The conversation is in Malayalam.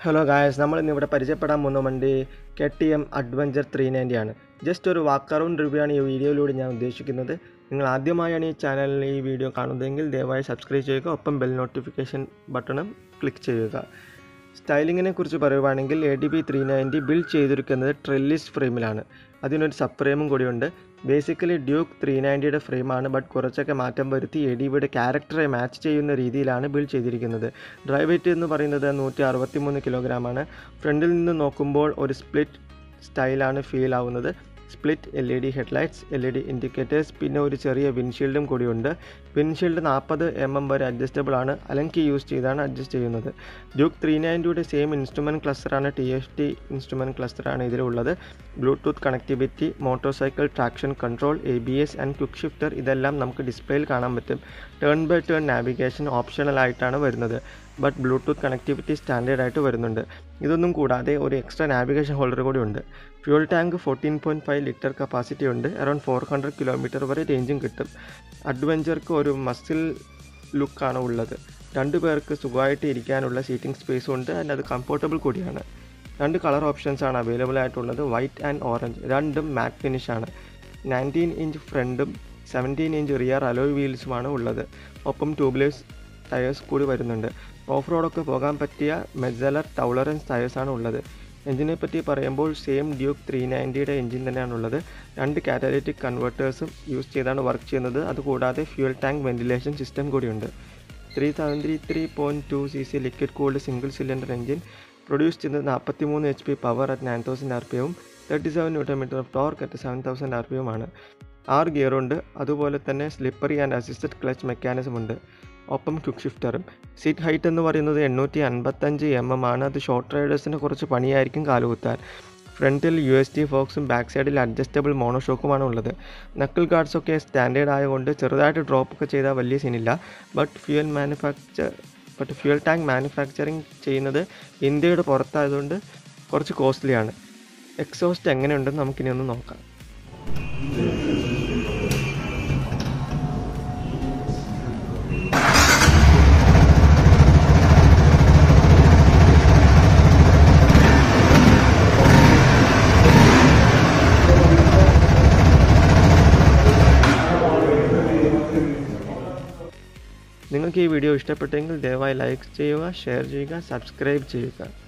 ഹലോ ഗായസ് നമ്മൾ ഇന്ന് ഇവിടെ പരിചയപ്പെടാൻ പോകുന്ന വണ്ടി K T M adventure three ninety ആണ് ജസ്റ്റ് ഒരു വാക്ക് അറൗണ്ട് റിവ്യൂ ആണ് ഈ വീഡിയോയിലൂടെ ഞാൻ ഉദ്ദേശിക്കുന്നത് നിങ്ങൾ ആദ്യമായാണ് ഈ ചാനലിൽ ഈ വീഡിയോ കാണുന്നതെങ്കിൽ ദയവായി സബ്സ്ക്രൈബ് ചെയ്യുക ഒപ്പം ബെൽ നോട്ടിഫിക്കേഷൻ ബട്ടണും ക്ലിക്ക് ചെയ്യുക സ്റ്റൈലിങ്ങിനെ കുറിച്ച് പറയുവാണെങ്കിൽ A D B three ninety build ചെയ്തിരിക്കുന്നത് ട്രെല്ലിസ് ഫ്രെയിമിലാണ് അതിനൊരു സബ് ഫ്രെയിമും കൂടിയുണ്ട് ബേസിക്കലി ഡ്യൂക്ക് ത്രീ നയൻറ്റിയുടെ ഫ്രെയിമാണ് ബട്ട് കുറച്ചൊക്കെ മാറ്റം വരുത്തി എ ഡി ബിയുടെ ക്യാരക്ടറെ മാച്ച് ചെയ്യുന്ന രീതിയിലാണ് ബിൽഡ് ചെയ്തിരിക്കുന്നത് ഡ്രൈവ് വെയിറ്റ് എന്ന് പറയുന്നത് നൂറ്റി അറുപത്തി മൂന്ന് കിലോഗ്രാമാണ് ഫ്രണ്ടിൽ നിന്ന് നോക്കുമ്പോൾ ഒരു സ്പ്ലിറ്റ് സ്റ്റൈലാണ് ഫീൽ ആവുന്നത് split L E D headlights L E D indicators പിന്നെ ഒരു ചെറിയ വിൻഷീൽഡും കൂടിയുണ്ട് വിൻഷീൽഡ് നാൽപ്പത് എം എം വരെ അഡ്ജസ്റ്റബിൾ ആണ് അലങ്കി യൂസ് ചെയ്താണ് അഡ്ജസ്റ്റ് ചെയ്യുന്നത് ഡ്യൂക്ക് ത്രീ നയൻറ്റിയുടെ സെയിം ഇൻസ്ട്രുമെൻറ്റ് ക്ലസ്റ്ററാണ് ടി എഫ് ടി ഇൻസ്ട്രുമെൻറ്റ് ക്ലസ്റ്ററാണ് ഇതിലുള്ളത് Bluetooth connectivity motorcycle traction control A B S and quick shifter ഇതെല്ലാം നമുക്ക് ഡിസ്പ്ലേയിൽ കാണാൻ പറ്റും turn by turn navigation optional ആയിട്ടാണ് വരുന്നത് ബട്ട് ബ്ലൂടൂത്ത് കണക്ടിവിറ്റി സ്റ്റാൻഡേർഡ് ആയിട്ട് വരുന്നുണ്ട് ഇതൊന്നും കൂടാതെ ഒരു എക്സ്ട്രാ നാവിഗേഷൻ ഹോൾഡർ കൂടി ഉണ്ട് fuel tank fourteen point five litre capacity ഉണ്ട് അറൗണ്ട് ഫോർ ഹൺഡ്രഡ് കിലോമീറ്റർ വരെ റേഞ്ചും കിട്ടും അഡ്വഞ്ചർക്ക് ഒരു മസിൽ ലുക്കാണ് ഉള്ളത് രണ്ടു പേർക്ക് സുഖമായിട്ട് ഇരിക്കാനുള്ള സീറ്റിംഗ് സ്പേസും ഉണ്ട് ആൻഡ് അത് കംഫർട്ടബിൾ കൂടിയാണ് രണ്ട് കളർ ഓപ്ഷൻസ് ആണ് അവൈലബിൾ ആയിട്ടുള്ളത് വൈറ്റ് ആൻഡ് ഓറഞ്ച് രണ്ടും മാറ്റ് ഫിനിഷ് ആണ് നയൻറ്റീൻ ഇഞ്ച് ഫ്രണ്ടും സെവൻറ്റീൻ ഇഞ്ച് റിയർ അലോയ് വീൽസുമാണ് ഉള്ളത് ഒപ്പം ട്യൂബ്ലെസ് ടയേഴ്സ് കൂടി വരുന്നുണ്ട് ഓഫ് റോഡൊക്കെ പോകാൻ പറ്റിയ മെസലർ ടൗളറൻസ് ടയേഴ്സാണ് ഉള്ളത് എഞ്ചിനെ പറ്റി പറയുമ്പോൾ സെയിം ഡ്യൂക്ക് ത്രീ നയൻറ്റിയുടെ എഞ്ചിൻ തന്നെയാണുള്ളത് രണ്ട് കാറ്റലിറ്റിക് കൺവേർട്ടേഴ്സും യൂസ് ചെയ്താണ് വർക്ക് ചെയ്യുന്നത് അതുകൂടാതെ ഫ്യൂൽ ടാങ്ക് വെന്റിലേഷൻ സിസ്റ്റം കൂടിയുണ്ട് three seventy three point two C C liquid cooled single cylinder engine produce ചെയ്യുന്നത് നാൽപ്പത്തി മൂന്ന് H P power at nine thousand R P എവും thirty seven newton metre of torque at seven thousand R P എമ്മാണ് ആറ് ഗിയറുണ്ട് അതുപോലെ തന്നെ slippery and assisted clutch mechanism ഉണ്ട് ഒപ്പം ക്വിക്ക് ഷിഫ്റ്ററും സീറ്റ് ഹൈറ്റ് എന്ന് പറയുന്നത് എണ്ണൂറ്റി അൻപത്തഞ്ച് എം എം ആണ് അത് ഷോർട്ട് റൈഡേഴ്സിന് കുറച്ച് പണിയായിരിക്കും കാലുകുത്താൻ ഫ്രണ്ടിൽ യു എസ് ടി ഫോക്സും ബാക്ക് സൈഡിൽ അഡ്ജസ്റ്റബിൾ മോണോഷോക്കുമാണ് ഉള്ളത് നക്കിൾ ഗാർഡ്സ് ഒക്കെ സ്റ്റാൻഡേർഡ് ആയതുകൊണ്ട് ചെറുതായിട്ട് ഡ്രോപ്പ് ഒക്കെ ചെയ്താൽ വലിയ സീനില്ല but fuel manufacture but fuel tank മാനുഫാക്ചറിങ് ചെയ്യുന്നത് ഇന്ത്യയുടെ പുറത്തായതുകൊണ്ട് കുറച്ച് കോസ്റ്റ്ലിയാണ് എക്സോസ്റ്റ് എങ്ങനെയുണ്ടെന്ന് നമുക്കിനി ഒന്ന് നോക്കാം നിങ്ങൾക്ക് ഈ വീഡിയോ ഇഷ്ടപ്പെട്ടെങ്കിൽ ദയവായി ലൈക്ക് ചെയ്യുക ഷെയർ ചെയ്യുക സബ്സ്ക്രൈബ് ചെയ്യുക